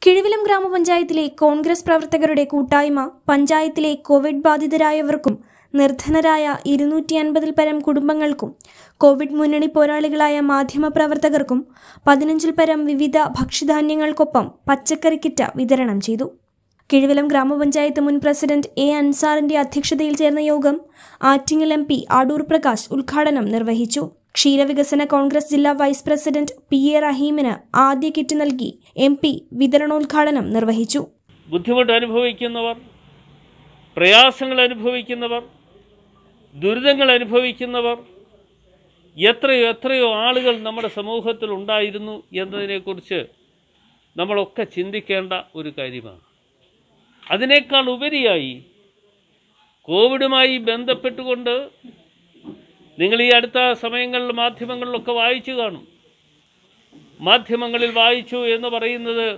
കിഴുവിലം ഗ്രാമപഞ്ചായത്തിലെ കോൺഗ്രസ് പ്രവർത്തകരുടെ കൂട്ടായ്മ പഞ്ചായത്തിലെ കോവിഡ് ബാധിതരായവർക്കും നിർധനരായ ഇരുന്നൂറ്റി അൻപതിൽ പരം കുടുംബങ്ങൾക്കും കോവിഡ് മുന്നണി പോരാളികളായ മാധ്യമപ്രവർത്തകർക്കും പതിനഞ്ചിൽ പരം വിവിധ ഭക്ഷ്യധാന്യങ്ങൾക്കൊപ്പം പച്ചക്കറി കിറ്റ് വിതരണം ചെയ്തു കിഴുവിലം ഗ്രാമപഞ്ചായത്ത് മുൻ പ്രസിഡന്റ് എ അൻസാറിന്റെ അധ്യക്ഷതയിൽ ചേർന്ന യോഗം ആറ്റിങ്ങൽ എം പി അടൂർ പ്രകാശ് ഉദ്ഘാടനം നിർവഹിച്ചു ക്ഷീരവികസന കോൺഗ്രസ് ജില്ലാ വൈസ് പ്രസിഡന്റ് പി എ റഹീമിന് ആദ്യ കിറ്റ് നൽകി എം പി വിതരണോദ്ഘാടനം നിർവഹിച്ചു ബുദ്ധിമുട്ട് അനുഭവിക്കുന്നവർ പ്രയാസങ്ങൾ അനുഭവിക്കുന്നവർ ദുരിതങ്ങൾ അനുഭവിക്കുന്നവർ എത്രയോ എത്രയോ ആളുകൾ നമ്മുടെ സമൂഹത്തിൽ ഉണ്ടായിരുന്നു എന്നതിനെക്കുറിച്ച് നമ്മളൊക്കെ ചിന്തിക്കേണ്ട ഒരു കാര്യമാണ് അതിനേക്കാൾ ഉപരിയായി കോവിഡുമായി ബന്ധപ്പെട്ടുകൊണ്ട് നിങ്ങൾ ഈ അടുത്ത സമയങ്ങളിൽ മാധ്യമങ്ങളിലൊക്കെ വായിച്ചു കാണും മാധ്യമങ്ങളിൽ വായിച്ചു എന്ന് പറയുന്നത്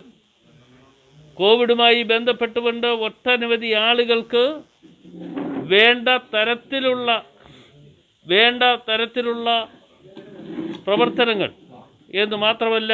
കോവിഡുമായി ബന്ധപ്പെട്ടുകൊണ്ട് ഒട്ടനവധി ആളുകൾക്ക് വേണ്ട തരത്തിലുള്ള വേണ്ട തരത്തിലുള്ള പ്രവർത്തനങ്ങൾ എന്ന് മാത്രമല്ല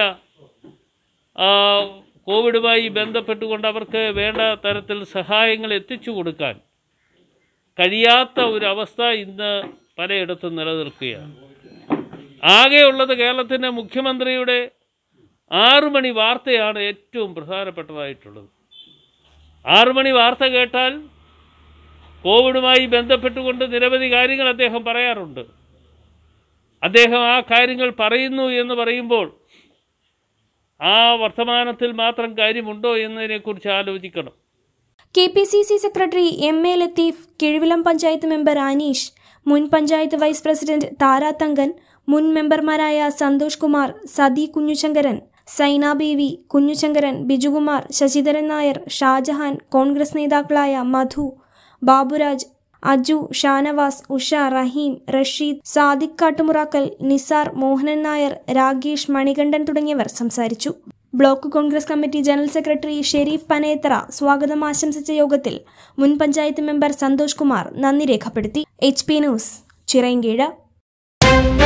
ആ, കോവിഡുമായി ബന്ധപ്പെട്ടുകൊണ്ട് അവർക്ക് വേണ്ട തരത്തിൽ സഹായങ്ങൾ എത്തിച്ചു കൊടുക്കാൻ കഴിയാത്ത ഒരു അവസ്ഥ ഇന്ന് പലയിടത്തും നിലനിൽക്കുകയാണ് ആകെയുള്ളത് കേരളത്തിൻ്റെ മുഖ്യമന്ത്രിയുടെ ആറു മണി വാർത്തയാണ് ഏറ്റവും പ്രധാനപ്പെട്ടതായിട്ടുള്ളത് ആറു മണി വാർത്ത കേട്ടാൽ കോവിഡുമായി ബന്ധപ്പെട്ടുകൊണ്ട് നിരവധി കാര്യങ്ങൾ അദ്ദേഹം പറയാറുണ്ട് അദ്ദേഹം ആ കാര്യങ്ങൾ പറയുന്നു എന്ന് പറയുമ്പോൾ ആ വർത്തമാനത്തിൽ മാത്രം കാര്യമുണ്ടോ എന്നതിനെക്കുറിച്ച് ആലോചിക്കണം K P C C secretary M A Latheef Kizhuvilam panchayat member Aneesh മുൻ പഞ്ചായത്ത് വൈസ് പ്രസിഡന്റ് താരാ തങ്കൻ മുൻ മെമ്പർമാരായ സന്തോഷ് കുമാർ സതി കുഞ്ഞുശങ്കരൻ സൈന ബീവി കുഞ്ഞുശങ്കരൻ ബിജുകുമാർ ശശിധരൻ നായർ ഷാജഹാൻ കോൺഗ്രസ് നേതാക്കളായ മധു ബാബുരാജ് അജു ഷാനവാസ് ഉഷ റഹീം റഷീദ് സാദിഖ് കാട്ടുമുറാക്കൽ നിസാർ മോഹനൻ നായർ രാഗേഷ് മണികണ്ഠൻ തുടങ്ങിയവർ സംസാരിച്ചു block Congress committee general secretary Shareef Panethara സ്വാഗതം ആശംസിച്ച യോഗത്തിൽ മുൻ പഞ്ചായത്ത് മെമ്പർ സന്തോഷ് കുമാർ നന്ദി രേഖപ്പെടുത്തി എച്ച് പി ന്യൂസ് ചിറയൻകീഴ്